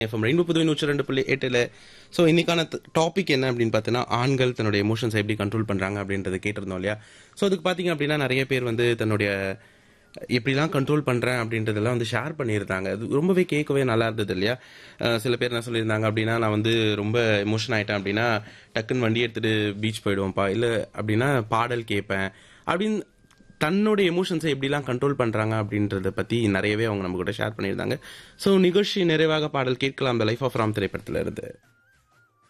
FM rainbow Puduvai நூற்றி ரெண்டு புள்ளி எட்டில் ஸோ இன்னைக்கான டாபிக் என்ன அப்படின்னு பார்த்தீங்கன்னா ஆண்கள் தன்னுடைய எமோஷன்ஸை எப்படி கண்ட்ரோல் பண்ணுறாங்க அப்படின்றத கேட்டிருந்தோம் இல்லையா ஸோ அதுக்கு பார்த்தீங்க அப்படின்னா நிறைய பேர் வந்து தன்னுடைய எப்படிலாம் கண்ட்ரோல் பண்ணுறேன் அப்படின்றதெல்லாம் வந்து ஷேர் பண்ணியிருந்தாங்க அது ரொம்பவே கேட்கவே நல்லா இருந்தது இல்லையா அஹ் சில பேர் என்ன சொல்லியிருந்தாங்க அப்படின்னா நான் வந்து ரொம்ப எமோஷன் ஆயிட்டேன் அப்படின்னா டக்குன்னு வண்டி எடுத்துட்டு பீச் போயிடுவோம்ப்பா இல்லை அப்படின்னா பாடல் கேட்பேன் அப்படின்னு தன்னுடைய எமோஷன்ஸை எப்படிலாம் கண்ட்ரோல் பண்றாங்க அப்படின்றத பத்தி நிறையவே அவங்க நம்ம கூட ஷேர் பண்ணியிருந்தாங்க ஸோ நிகழ்ச்சி நிறைவாக பாடல் கேட்கலாம் அந்த லைஃப் ஆஃப் ராம் திரைப்படத்துல இருந்து